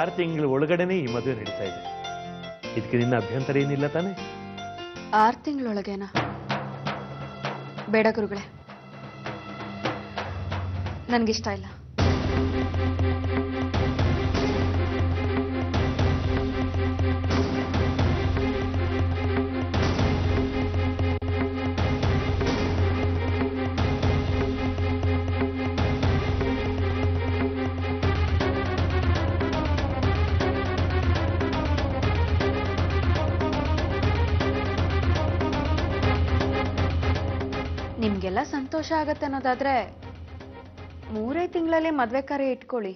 ಆರು ತಿಂಗಳ ಒಳಗಡೆನೆ ಈ ಮದುವೆ ನಡೀತಾ ಇದೆ ಇದಕ್ಕೆ ನಿನ್ನ ಅಭ್ಯಂತರ ಏನಿಲ್ಲ ತಾನೆ ಆರು ತಿಂಗಳೊಳಗೇನಾ ಬೇಡ ಗುರುಗಳೇ ನನಗಿಷ್ಟ ಇಲ್ಲ ನಿಮ್ಗೆಲ್ಲ ಸಂತೋಷ ಆಗತ್ತೆ ಅನ್ನೋದಾದ್ರೆ ಮೂರೇ ತಿಂಗಳಲ್ಲಿ ಮದ್ವೆ ಕಾರ್ಯ ಇಟ್ಕೊಳ್ಳಿ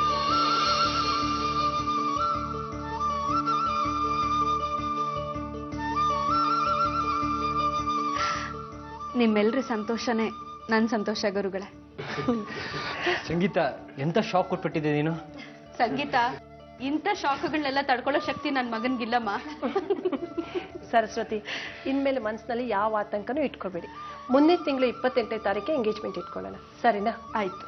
ನಿಮ್ಮೆಲ್ರ ಸಂತೋಷನೇ ನನ್ನ ಸಂತೋಷ ಗುರುಗಳೇ ಸಂಗೀತ ಎಂತ ಶಾಕ್ ಕೊಟ್ಬಿಟ್ಟಿದೆ ನೀನು ಸಂಗೀತ ಇಂಥ ಶಾಕ್ಗಳನ್ನೆಲ್ಲ ತಡ್ಕೊಳ್ಳೋ ಶಕ್ತಿ ನನ್ನ ಮಗನ್ಗಿಲ್ಲಮ್ಮ ಸರಸ್ವತಿ ಇನ್ಮೇಲೆ ಮನಸ್ಸಿನಲ್ಲಿ ಯಾವ ಆತಂಕನೂ ಇಟ್ಕೋಬೇಡಿ ಮುಂದಿನ ತಿಂಗಳು ಇಪ್ಪತ್ತೆಂಟನೇ ತಾರೀಕೆ ಎಂಗೇಜ್ಮೆಂಟ್ ಇಟ್ಕೊಳ್ಳೋಣ ಸರಿನಾ ಆಯ್ತು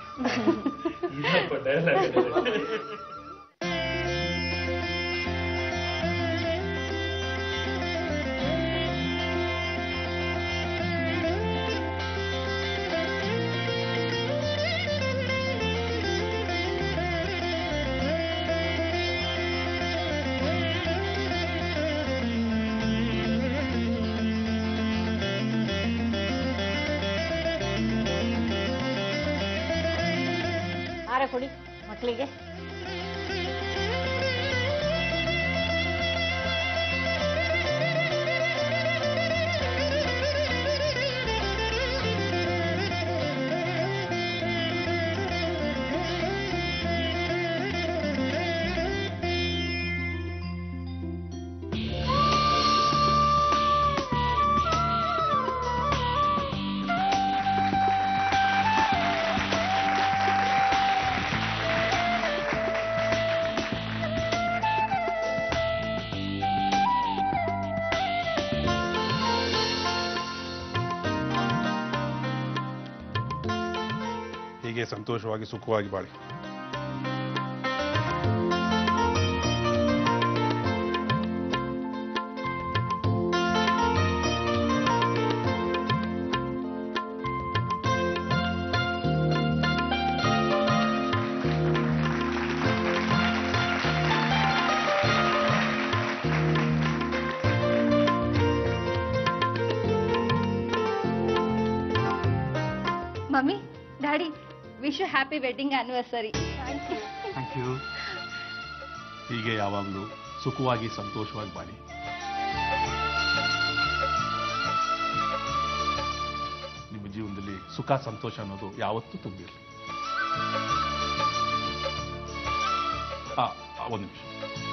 ಆರ ಕೊಡಿ ಮಕ್ಕಳಿಗೆ ಹೀಗೆ ಸಂತೋಷವಾಗಿ ಸುಖವಾಗಿ ಬಾಳಿ mummy daddy wish happy wedding anniversary thank you ಹೀಗೆ ಯಾವಾಗಲೂ ಸುಖವಾಗಿ ಸಂತೋಷವಾಗಿ ಬಾಳಿ ನಿಮ್ಮ ಜೀವನದಲ್ಲಿ ಸುಖ ಸಂತೋಷ ಅನ್ನೋದು ಯಾವತ್ತೂ ತುಂಬಿರಲಿ ಆ ಆ, ಒಂದು ನಿಮಿಷ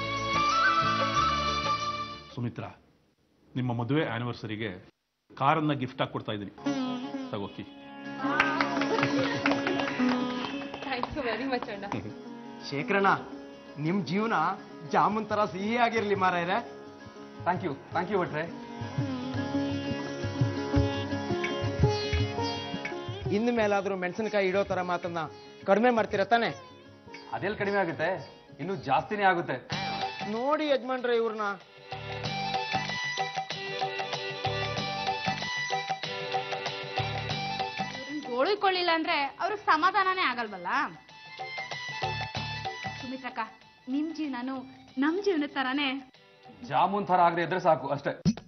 ಸುಮಿತ್ರಾ ನಿಮ್ಮ ಮದುವೆ ಆನಿವರ್ಸರಿಗೆ ಕಾರನ್ನ ಗಿಫ್ಟ್ ಆಗಿ ಕೊಡ್ತಾ ಇದ್ದೀನಿ ತಗೋಕಿ ಥ್ಯಾಂಕ್ಸ್ ವೆರಿ ಮಚ್ ಅಣ್ಣ ಶೇಖರಣ್ಣ ನಿಮ್ ಜೀವನ ಜಾಮೂನ್ ತರ ಸಿಹಿ ಆಗಿರ್ಲಿ ಮಾರಾಯರೆ ಥ್ಯಾಂಕ್ ಯು ಥ್ಯಾಂಕ್ ಯು ಭಟ್ರೆ ಇನ್ನು ಮೇಲಾದ್ರೂ ಮೆಣಸಿನಕಾಯಿ ಇಡೋ ತರ ಮಾತನ್ನ ಕಡಿಮೆ ಮಾಡ್ತೀರ ತಾನೆ ಅದೆಲ್ಲಿ ಕಡಿಮೆ ಆಗುತ್ತೆ ಇನ್ನು ಜಾಸ್ತಿನೇ ಆಗುತ್ತೆ ನೋಡಿ ಯಜಮಾನ್ರೆ ಇವ್ರನ್ನ ಗೋಳಿಕೊಳ್ಳಿಲ್ಲ ಅಂದ್ರೆ ಅವ್ರಿಗೆ ಸಮಾಧಾನನೇ ಆಗಲ್ವಲ್ಲ ಸುಮಿತ್ರಕ್ಕ ನಿಮ್ ಜೀವನನು ನಮ್ ಜೀವನದ ತರಾನೇ ಜಾಮೂನ್ ತರ ಆಗದೆ ಇದ್ರೆ ಸಾಕು ಅಷ್ಟೇ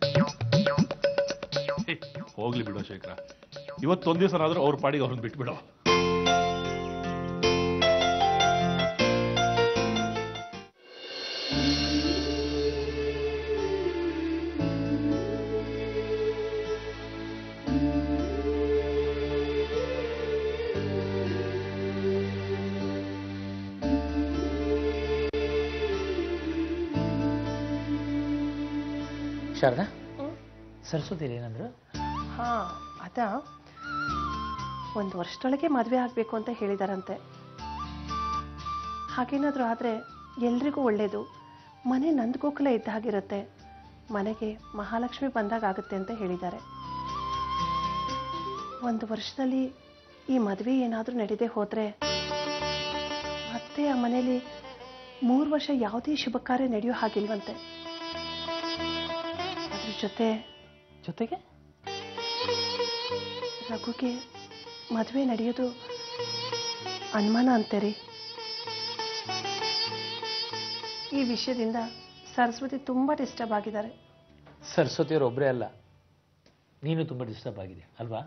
ಹೇ, ಹೋಗ್ಲಿ ಬಿಡೋ ಶೇಖರ ಇವತ್ತೊಂದ್ ದಿವಸನಾದ್ರೂ ಅವ್ರ ಪಾಡಿಗೆ ಅವ್ರನ್ನ ಬಿಟ್ಬಿಡೋ ಶಾರದಾ ಸರಸ್ವತಿ ಏನಂದ್ರು ಹಾ ಅದ ಒಂದು ವರ್ಷದೊಳಗೆ ಮದುವೆ ಆಗಬೇಕು ಅಂತ ಹೇಳಿದಾರಂತೆ ಹಾಗೇನಾದರೂ ಆದರೆ ಎಲ್ರಿಗೂ ಒಳ್ಳೇದು ಮನೆ ನಂದಗೋಕುಲ ಇದ್ದ ಹಾಗಿರುತ್ತೆ ಮನೆಗೆ ಮಹಾಲಕ್ಷ್ಮಿ ಬಂದಾಗ ಆಗುತ್ತೆ ಅಂತ ಹೇಳಿದ್ದಾರೆ ಒಂದು ವರ್ಷದಲ್ಲಿ ಈ ಮದುವೆ ಏನಾದರೂ ನಡೆದೇ ಹೋದರೆ ಮತ್ತೆ ಆ ಮನೇಲಿ ಮೂರು ವರ್ಷ ಯಾವುದೇ ಶುಭ ಕಾರ್ಯ ನಡೆಯೋ ಹಾಗಿಲ್ವಂತೆ ಅದ್ರ ಜೊತೆ ಜೊತೆಗೆ ರಘುಗೆ ಮದುವೆ ನಡೆಯೋದು ಅನುಮಾನ ಅಂತೀರಿ ಈ ವಿಷಯದಿಂದ ಸರಸ್ವತಿ ತುಂಬ ಡಿಸ್ಟರ್ಬ್ ಆಗಿದ್ದಾರೆ ಸರಸ್ವತಿಯವರು ಒಬ್ಬರೇ ಅಲ್ಲ ನೀನು ತುಂಬ ಡಿಸ್ಟರ್ಬ್ ಆಗಿದೆ ಅಲ್ವಾ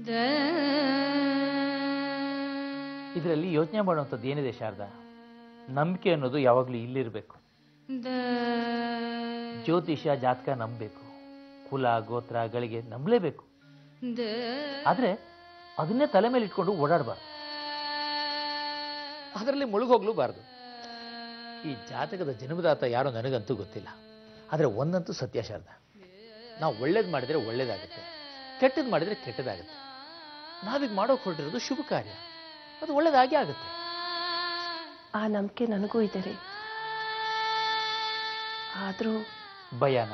ಇದರಲ್ಲಿ ಯೋಚನೆ ಮಾಡುವಂಥದ್ದು ಏನಿದೆ ಶಾರದಾ ನಂಬಿಕೆ ಅನ್ನೋದು ಯಾವಾಗಲೂ ಇಲ್ಲಿರಬೇಕು ಜ್ಯೋತಿಷ ಜಾತಕ ನಂಬಬೇಕು ಕುಲ ಗೋತ್ರ ಗಳಿಗೆ ನಂಬಲೇಬೇಕು ಆದರೆ ಅದನ್ನೇ ತಲೆ ಮೇಲೆ ಇಟ್ಕೊಂಡು ಓಡಾಡಬಾರ್ದು ಅದರಲ್ಲಿ ಮುಳುಗೋಗ್ಲೂಬಾರ್ದು ಈ ಜಾತಕದ ಜನ್ಮದಾತ ಯಾರೋ ನನಗಂತೂ ಗೊತ್ತಿಲ್ಲ ಆದರೆ ಒಂದಂತೂ ಸತ್ಯ ಶಾರದಾ ನಾವು ಒಳ್ಳೇದು ಮಾಡಿದರೆ ಒಳ್ಳೇದಾಗುತ್ತೆ ಕೆಟ್ಟದ್ದು ಮಾಡಿದರೆ ಕೆಟ್ಟದಾಗುತ್ತೆ ನಾವೀಗ ಮಾಡೋಕೆ ಹೊರಟಿರೋದು ಶುಭ ಕಾರ್ಯ ಅದು ಒಳ್ಳೇದಾಗಿ ಆಗುತ್ತೆ ಆ ನಂಬಿಕೆ ನನಗೂ ಇದೆ ರೀ ಆದರೂ ಭಯನಾ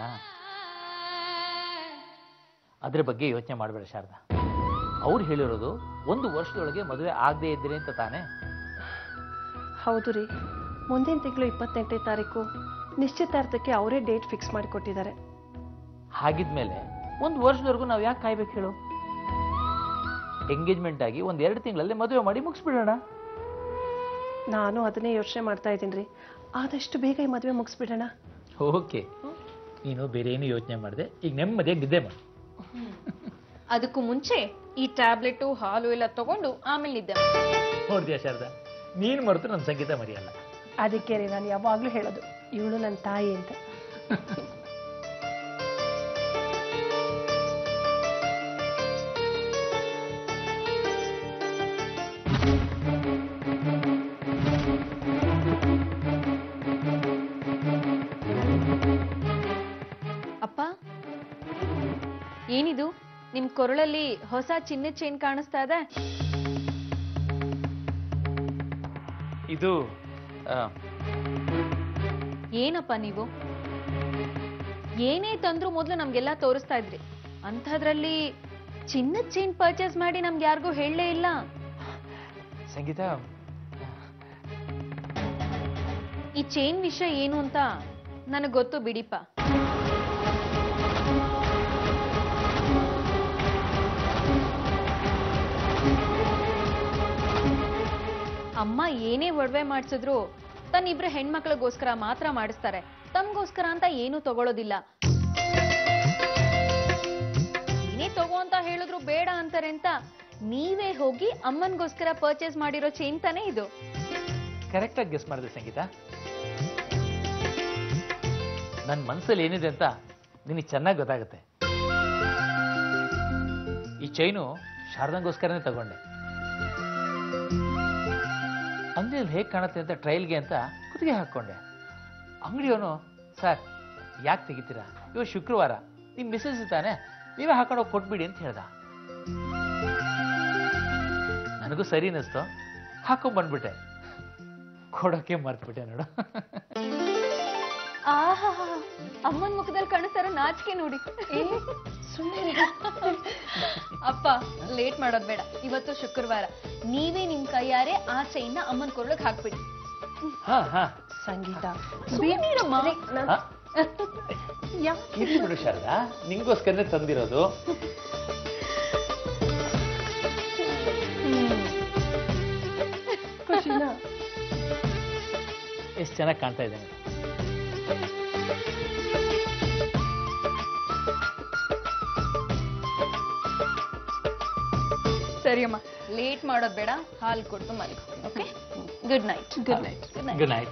ಅದ್ರ ಬಗ್ಗೆ ಯೋಚನೆ ಮಾಡಬೇಡ ಶಾರದಾ ಅವ್ರು ಹೇಳಿರೋದು ಒಂದು ವರ್ಷದೊಳಗೆ ಮದುವೆ ಆಗದೆ ಇದ್ದೀರಿ ಅಂತ ತಾನೇ ಹೌದು ರೀ ಮುಂದಿನ ತಿಂಗಳು ಇಪ್ಪತ್ತೆಂಟನೇ ತಾರೀಕು ನಿಶ್ಚಿತಾರ್ಥಕ್ಕೆ ಅವರೇ ಡೇಟ್ ಫಿಕ್ಸ್ ಮಾಡಿಕೊಟ್ಟಿದ್ದಾರೆ ಹಾಗಿದ್ಮೇಲೆ ಒಂದು ವರ್ಷದವರೆಗೂ ನಾವು ಯಾಕೆ ಕಾಯ್ಬೇಕು ಹೇಳು ಎಂಗೇಜ್ಮೆಂಟ್ ಆಗಿ ಒಂದು ಎರಡು ತಿಂಗಳಲ್ಲಿ ಮದುವೆ ಮಾಡಿ ಮುಗಿಸ್ಬಿಡೋಣ ನಾನು ಅದನ್ನೇ ಯೋಚನೆ ಮಾಡ್ತಾ ಇದ್ದೀನಿ ರೀ ಆದಷ್ಟು ಬೇಗ ಈ ಮದುವೆ ಮುಗಿಸ್ಬಿಡೋಣ ಓಕೆ ನೀನು ಬೇರೆ ಏನು ಯೋಚನೆ ಮಾಡಿದೆ ಈಗ ನೆಮ್ಮದಿಯಾಗಿ ನಿದ್ದೆ ಮಾಡಿ ಅದಕ್ಕೂ ಮುಂಚೆ ಈ ಟ್ಯಾಬ್ಲೆಟು ಹಾಲು ಎಲ್ಲ ತಗೊಂಡು ಆಮೇಲೆ ನಿದ್ದೆ ಮಾಡ್ತೀನಿ. ನೋಡ್ತೀಯ ಶಾರದಾ ನೀನು ಮರೆತು ನನ್ನ ಸಂಗೀತ ಮರೆಯಲ್ಲ ಅದಕ್ಕೆ ರೀ ನಾನು ಯಾವಾಗಲೂ ಹೇಳೋದು ಇವಳು ನನ್ನ ತಾಯಿ ಅಂತ ಅಪ್ಪ ಏನಿದು ನಿಮ್ ಕೊರಳಲ್ಲಿ ಹೊಸ ಚಿನ್ನದ ಚೈನ್ ಕಾಣಿಸ್ತಾ ಇದೆ ಇದು ಏನಪ್ಪ ನೀವು ಏನೇ ತಂದ್ರು ಮೊದಲು ನಮ್ಗೆಲ್ಲ ತೋರಿಸ್ತಾ ಇದ್ರಿ ಅಂಥದ್ರಲ್ಲಿ ಚಿನ್ನದ ಚೈನ್ ಪರ್ಚೇಸ್ ಮಾಡಿ ನಮ್ಗೆ ಯಾರಿಗೂ ಹೇಳಲೇ ಇಲ್ಲ ಸಂಗೀತ ಈ ಚೈನ್ ವಿಷಯ ಏನು ಅಂತ ನನಗೆ ಗೊತ್ತು ಬಿಡಿಪ್ಪ ಅಮ್ಮ ಏನೇ ಒಡವೆ ಮಾಡಿಸಿದ್ರು ತನ್ನಿಬ್ರು ಹೆಣ್ಮಕ್ಳಿಗೋಸ್ಕರ ಮಾತ್ರ ಮಾಡಿಸ್ತಾರೆ ತಮ್ಗೋಸ್ಕರ ಅಂತ ಏನೂ ತಗೊಳ್ಳೋದಿಲ್ಲ ಏನೇ ತಗೋ ಅಂತ ಹೇಳಿದ್ರು ಬೇಡ ಅಂತಾರೆ ಅಂತ ನೀವೇ ಹೋಗಿ ಅಮ್ಮನ್ಗೋಸ್ಕರ ಪರ್ಚೇಸ್ ಮಾಡಿರೋ ಚೈನ್ ತಾನೇ ಇದು ಕರೆಕ್ಟಾಗಿ ಗೆಸ್ ಮಾಡಿದೆ ಸಂಗೀತ ನನ್ನ ಮನಸ್ಸಲ್ಲಿ ಏನಿದೆ ಅಂತ ನಿನಗೆ ಚೆನ್ನಾಗಿ ಗೊತ್ತಾಗುತ್ತೆ ಈ ಚೈನು ಶಾರದಂಗೋಸ್ಕರನೇ ತಗೊಂಡೆ ಅಂಗಡಿಯಲ್ಲಿ ಹೇಗೆ ಕಾಣುತ್ತೆ ಅಂತ ಟ್ರಯಲ್ಗೆ ಅಂತ ಕುತ್ತಿಗೆ ಹಾಕ್ಕೊಂಡೆ ಅಂಗಡಿಯವನು ಸರ್ ಯಾಕೆ ತೆಗಿತೀರಾ ಇವತ್ತು ಶುಕ್ರವಾರ ನಿಮ್ಮ ಮಿಸ್ಸಸ್ ತಾನೆ ನೀವೇ ಹಾಕೊಂಡು ಹೋಗಿ ಕೊಟ್ಬಿಡಿ ಅಂತ ಹೇಳ್ದ ನನಗೂ ಸರಿ ಅನ್ನಿಸ್ತು ಹಾಕೊಂಡ್ ಬಂದ್ಬಿಟ್ಟೆ ಕೊಡೋಕೆ ಮರ್ತ್ಬಿಟ್ಟೆ ನೋಡು ಆಹಾ ಅಮ್ಮನ ಮುಖದಲ್ಲಿ ಕಾಣಿಸ್ತಾರ ನಾಚಿಕೆ ನೋಡಿ ಸುಮ್ಮನೆ ಅಪ್ಪ ಲೇಟ್ ಮಾಡೋದ್ ಬೇಡ ಇವತ್ತು ಶುಕ್ರವಾರ ನೀವೇ ನಿಮ್ ಕೈಯಾರೆ ಆ ಚೈನ್ನ ಅಮ್ಮನ ಕೊರಳಗ್ ಹಾಕ್ಬಿಡಿ ಹಾ ಹಾ ಸಂಗೀತ ಸುಮ್ಮನಿರಮ್ಮ. ಹಾ? ಇರ್ಲಿ ಬಿಡು ಶಾರದಾ ನಿಂಗೋಸ್ಕರನೇ ತಂದಿರೋದು ಖುಷಿನಾ ಎಷ್ಟು ಚೆನ್ನಾಗಿ ಕಾಣ್ತಾ ಇದೆ ನೋಡಿ. ಸರಿ ಅಮ್ಮ ಲೇಟ್ ಮಾಡೋದ್ ಬೇಡ ಹಾಲು ಕೊಟ್ಟು ಮಲಗು okay good night good night good night good night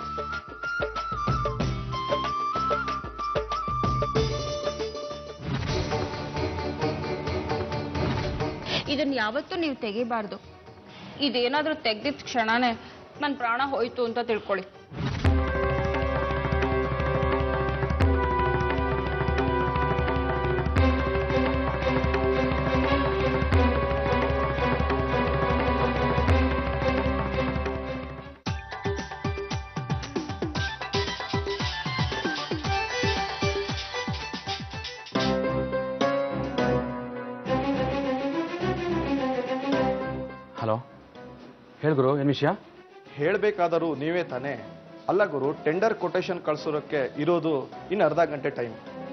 ಇದನ್ನ ಯಾವತ್ತೂ ನೀವು ತೆಗಿಬಾರ್ದು ಇದೇನಾದ್ರೂ ತೆಗ್ದಿದ್ ಕ್ಷಣನೇ ನನ್ನ ಪ್ರಾಣ ಹೋಯ್ತು ಅಂತ ತಿಳ್ಕೊಳ್ಳಿ ಹಲೋ ಹೇಳ್ಗುರು ಏನು ವಿಷಯ ಹೇಳಬೇಕಾದರೂ ನೀವೇ ತಾನೇ ಅಲ್ಲ ಗುರು ಟೆಂಡರ್ ಕೊಟೇಶನ್ ಕಳ್ಸೋದಕ್ಕೆ ಇರೋದು ಇನ್ನು ಅರ್ಧ ಗಂಟೆ ಟೈಮ್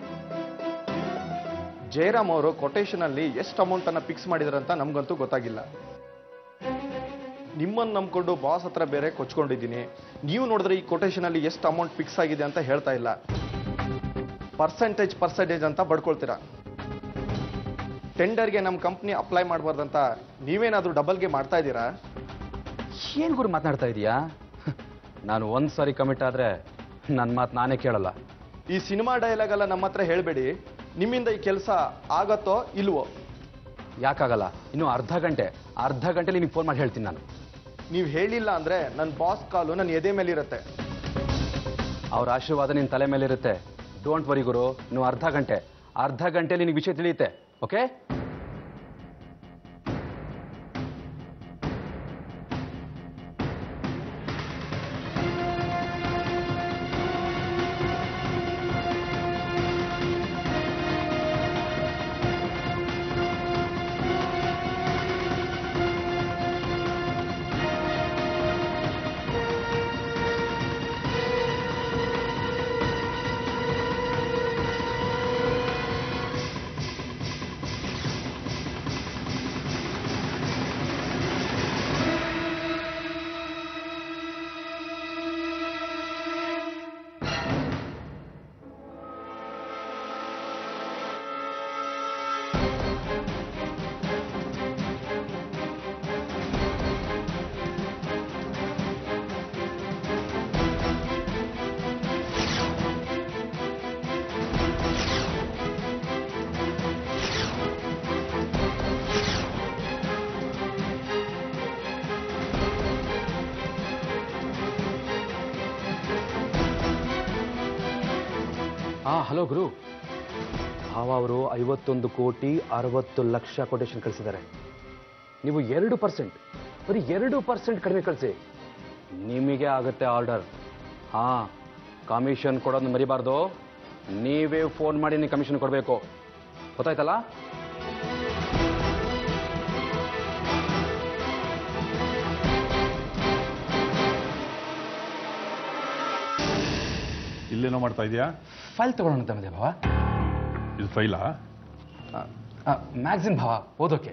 ಜಯರಾಮ್ ಅವರು ಕೊಟೇಶನ್ ಅಲ್ಲಿ ಎಷ್ಟು ಅಮೌಂಟ್ ಅನ್ನ ಫಿಕ್ಸ್ ಮಾಡಿದಾರಂತ ನಮ್ಗಂತೂ ಗೊತ್ತಾಗಿಲ್ಲ ನಿಮ್ಮನ್ನು ನಂಬ್ಕೊಂಡು ಬಾಸ್ ಹತ್ರ ಬೇರೆ ಕೊಚ್ಕೊಂಡಿದ್ದೀನಿ ನೀವು ನೋಡಿದ್ರೆ ಈ ಕೊಟೇಶನ್ ಅಲ್ಲಿ ಎಷ್ಟು ಅಮೌಂಟ್ ಫಿಕ್ಸ್ ಆಗಿದೆ ಅಂತ ಹೇಳ್ತಾ ಇಲ್ಲ ಪರ್ಸೆಂಟೇಜ್ ಪರ್ಸೆಂಟೇಜ್ ಅಂತ ಬಡ್ಕೊಳ್ತೀರಾ ಟೆಂಡರ್ಗೆ ನಮ್ಮ ಕಂಪ್ನಿ ಅಪ್ಲೈ ಮಾಡಬಾರ್ದಂತ ನೀವೇನಾದ್ರೂ ಡಬಲ್ಗೆ ಮಾಡ್ತಾ ಇದ್ದೀರಾ ಏನ್ ಗುರು ಮಾತನಾಡ್ತಾ ಇದೀಯಾ ನಾನು ಒಂದ್ ಸಾರಿ ಕಮಿಟ್ ಆದ್ರೆ ನನ್ನ ಮಾತು ನಾನೇ ಕೇಳಲ್ಲ ಈ ಸಿನಿಮಾ ಡೈಲಾಗ್ ಎಲ್ಲ ನಮ್ಮ ಹತ್ರ ಹೇಳಬೇಡಿ ನಿಮ್ಮಿಂದ ಈ ಕೆಲಸ ಆಗತ್ತೋ ಇಲ್ವೋ ಯಾಕಾಗಲ್ಲ ಇನ್ನು ಅರ್ಧ ಗಂಟೆ ಅರ್ಧ ಗಂಟೆಲಿ ನಿಮ್ಗೆ ಫೋನ್ ಮಾಡಿ ಹೇಳ್ತೀನಿ ನಾನು ನೀವು ಹೇಳಿಲ್ಲ ಅಂದ್ರೆ ನನ್ನ ಬಾಸ್ ಕಾಲು ನನ್ನ ಎದೆ ಮೇಲಿರುತ್ತೆ ಅವ್ರ ಆಶೀರ್ವಾದ ನಿನ್ನ ತಲೆ ಮೇಲಿರುತ್ತೆ ಡೋಂಟ್ ವರಿ ಗುರು ಇನ್ನು ಅರ್ಧ ಗಂಟೆ ಅರ್ಧ ಗಂಟೆಲಿ ನಿನಗೆ ವಿಷಯ ತಿಳಿಯುತ್ತೆ ಓಕೆ ಹಾ ಹಲೋ ಗುರು ಭಾವ ಅವರು ಐವತ್ತೊಂದು ಕೋಟಿ ಅರವತ್ತು ಲಕ್ಷ ಕೊಟೇಶನ್ ಕಳಿಸಿದ್ದಾರೆ ನೀವು ಎರಡು ಪರ್ಸೆಂಟ್ ಬರೀ ಎರಡು ಪರ್ಸೆಂಟ್ ಕಡಿಮೆ ಕಳಿಸಿ ನಿಮಗೆ ಆಗುತ್ತೆ ಆರ್ಡರ್ ಹಾ ಕಮಿಷನ್ ಕೊಡೋದು ಮರಿಬಾರ್ದು ನೀವೇ ಫೋನ್ ಮಾಡಿ ನೀವು ಕಮಿಷನ್ ಕೊಡಬೇಕು ಗೊತ್ತಾಯ್ತಲ್ಲ ಇಲ್ಲೇನೋ ಮಾಡ್ತಾ ಇದೆಯಾ ಫೈಲ್ ತಗೊಳ್ಳೋಣ ಅಂತ ಬಂದೆ ಭಾವ ಇದು ಫೈಲಾ ಮ್ಯಾಗ್ಝಿನ್ ಭಾವ ಓದೋಕೆ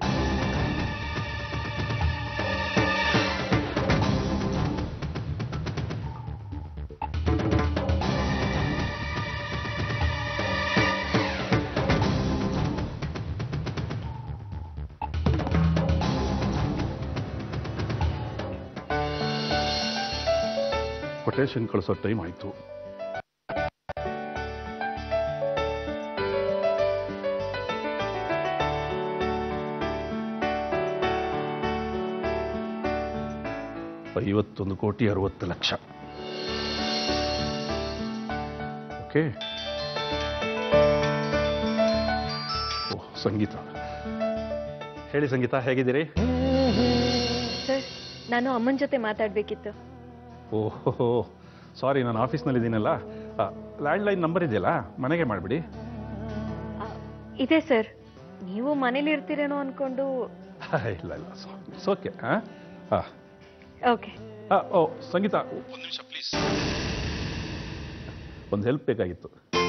ಕೊಟೇಶನ್ ಕಳಿಸೋ ಟೈಮ್ ಆಯಿತು ಐವತ್ತೊಂದು ಕೋಟಿ ಅರವತ್ತು ಲಕ್ಷ ಓಕೆ ಓಹ್ ಸಂಗೀತ ಹೇಳಿ ಸಂಗೀತ ಹೇಗಿದ್ದೀರಿ ಸರ್ ನಾನು ಅಮ್ಮನ ಜೊತೆ ಮಾತಾಡಬೇಕಿತ್ತು ಓಹೋ ಸಾರಿ ನಾನು ಆಫೀಸ್ನಲ್ಲಿದ್ದೀನಲ್ಲ ಲ್ಯಾಂಡ್ಲೈನ್ ನಂಬರ್ ಇದೆಯಲ್ಲ ಮನೆಗೆ ಮಾಡಿಬಿಡಿ ಇದೆ ಸರ್ ನೀವು ಮನೇಲಿ ಇರ್ತೀರೇನೋ ಅನ್ಕೊಂಡು ಇಲ್ಲ ಇಲ್ಲ ಇಟ್ಸ್ ಓಕೆ ಹಾಂ ಹಾಂ ಓಕೆ ಓ ಸಂಗೀತ ಒಂದು ನಿಮಿಷ ಪ್ಲೀಸ್ ಒಂದು ಹೆಲ್ಪ್ ಬೇಕಾಗಿತ್ತು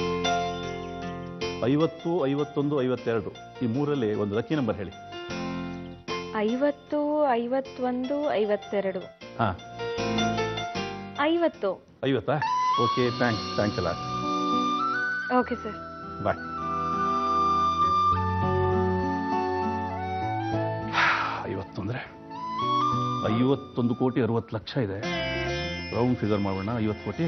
ಐವತ್ತು ಐವತ್ತೊಂದು ಐವತ್ತೆರಡು ಈ ಮೂರಲ್ಲಿ ಒಂದು ಲಕ್ಕಿ ನಂಬರ್ ಹೇಳಿ ಐವತ್ತು ಐವತ್ತೊಂದು ಐವತ್ತೆರಡು ಹಾಂ ಐವತ್ತು ಐವತ್ತಾ ಓಕೆ ಥ್ಯಾಂಕ್ಸ್ ಥ್ಯಾಂಕ್ಸ್ ಅಲ್ಲ ಓಕೆ ಸರ್ ಬಾಯ್ ಐವತ್ತೊಂದ್ರೆ ಐವತ್ತೊಂದು ಕೋಟಿ ಅರವತ್ತು ಲಕ್ಷ ಇದೆ ರೌಂಡ್ ಫಿಗರ್ ಮಾಡೋಣ ಐವತ್ತು ಕೋಟಿ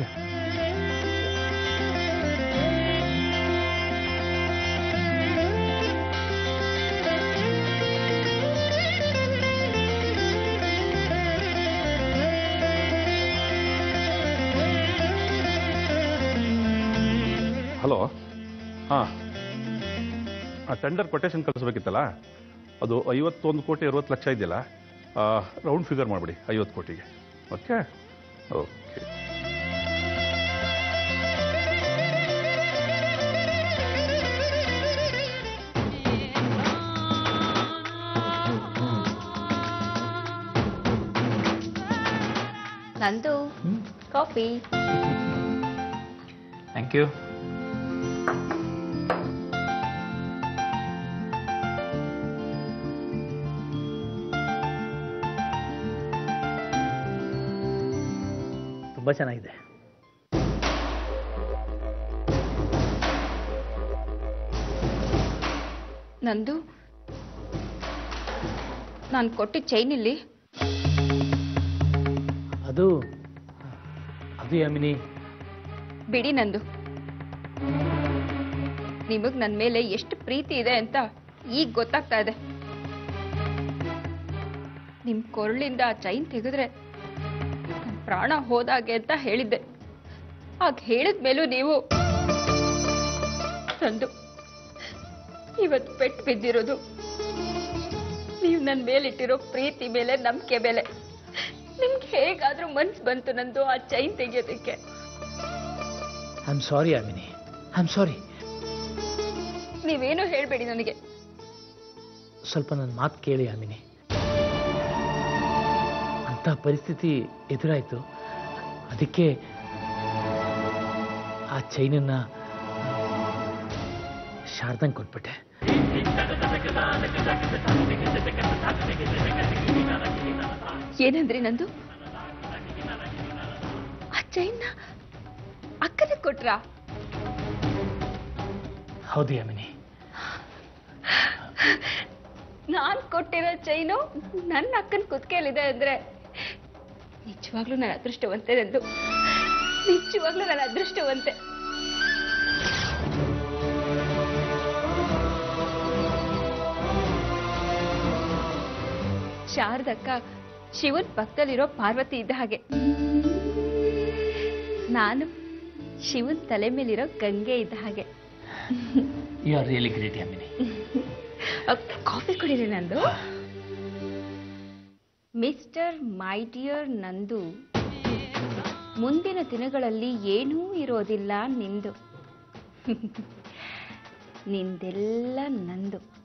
ಹಲೋ ಹಾಂ ಆ ಟೆಂಡರ್ ಕೊಟೇಶನ್ ಕಳಿಸ್ಬೇಕಿತ್ತಲ್ಲ ಅದು ಐವತ್ತೊಂದು ಕೋಟಿ ಅರವತ್ತು ಲಕ್ಷ ಇದೆಯಲ್ಲ ರೌಂಡ್ ಫಿಗರ್ ಮಾಡಿಬಿಡಿ ಐವತ್ತು ಕೋಟಿಗೆ ಓಕೆ ಓಕೆ ನಂದು ಕಾಫಿ ಥ್ಯಾಂಕ್ ಯು ತುಂಬ ಚೆನ್ನಾಗಿದೆ ನಂದು ನಾನು ಕೊಟ್ಟಿದ್ದ ಚೈನ್ ಇಲ್ಲಿ ಅದು ಅದು ಯಾಮಿನಿ ಬಿಡಿ ನಂದು ನಿಮಗ್ ನನ್ನ ಮೇಲೆ ಎಷ್ಟು ಪ್ರೀತಿ ಇದೆ ಅಂತ ಈಗ ಗೊತ್ತಾಗ್ತಾ ಇದೆ ನಿಮ್ ಕೊರಳಿಂದ ಆ ಚೈನ್ ತೆಗೆದ್ರೆ ನನ್ ಪ್ರಾಣ ಹೋದಾಗೆ ಅಂತ ಹೇಳಿದ್ದೆ ಆಗ ಹೇಳಿದ ಮೇಲೂ ನೀವು ನಂದು ಇವತ್ತು ಪೆಟ್ಟು ಬಿದ್ದಿರೋದು ನೀವು ನನ್ನ ಮೇಲಿಟ್ಟಿರೋ ಪ್ರೀತಿ ಮೇಲೆ ನಂಬಿಕೆ ಮೇಲೆ ನಿಮ್ಗೆ ಹೇಗಾದ್ರೂ ಮನ್ಸು ಬಂತು ನಂದು ಆ ಚೈನ್ ತೆಗಿಯೋದಕ್ಕೆ I am sorry Yamini I am sorry ನೀವೇನು ಹೇಳ್ಬೇಡಿ ನನಗೆ ಸ್ವಲ್ಪ ನನ್ನ ಮಾತು ಕೇಳಿ ಯಾಮಿನಿ ಅಂಥ ಪರಿಸ್ಥಿತಿ ಎದುರಾಯಿತು ಅದಕ್ಕೆ ಆ ಚೈನನ್ನ ಶಾರದಂಗೆ ಕೊಟ್ಬಿಟ್ಟೆ ಏನಂದ್ರಿ ನಂದು ಆ ಚೈನ್ನ ಅಕ್ಕನ ಕೊಟ್ರಾ ಹೌದು ಯಾಮಿನಿ ನಾನ್ ಕೊಟ್ಟಿರೋ ಚೈನು ನನ್ನ ಅಕ್ಕನ ಕುತ್ತಿಗೆಯಲ್ಲಿದೆ ಅಂದ್ರೆ ನಿಜವಾಗ್ಲೂ ನನ್ನ ಅದೃಷ್ಟವಂತೆ ನಂದು ನಿಜವಾಗ್ಲೂ ನನ್ನ ಅದೃಷ್ಟವಂತೆ ಶಾರದಕ್ಕ ಶಿವನ್ ಪಕ್ಕದಲ್ಲಿರೋ ಪಾರ್ವತಿ ಇದ್ದ ಹಾಗೆ ನಾನು ಶಿವನ್ ತಲೆ ಮೇಲಿರೋ ಗಂಗೆ ಇದ್ದ ಹಾಗೆ you are really great Yamini coffee ಕುಡೀರಿ ನಂದು ಮಿಸ್ಟರ್ ಮೈ ಡಿಯರ್ ನಂದು ಮುಂದಿನ ದಿನಗಳಲ್ಲಿ ಏನೂ ಇರೋದಿಲ್ಲ ನಿಂದು ನಿಂದೆಲ್ಲ ನಂದು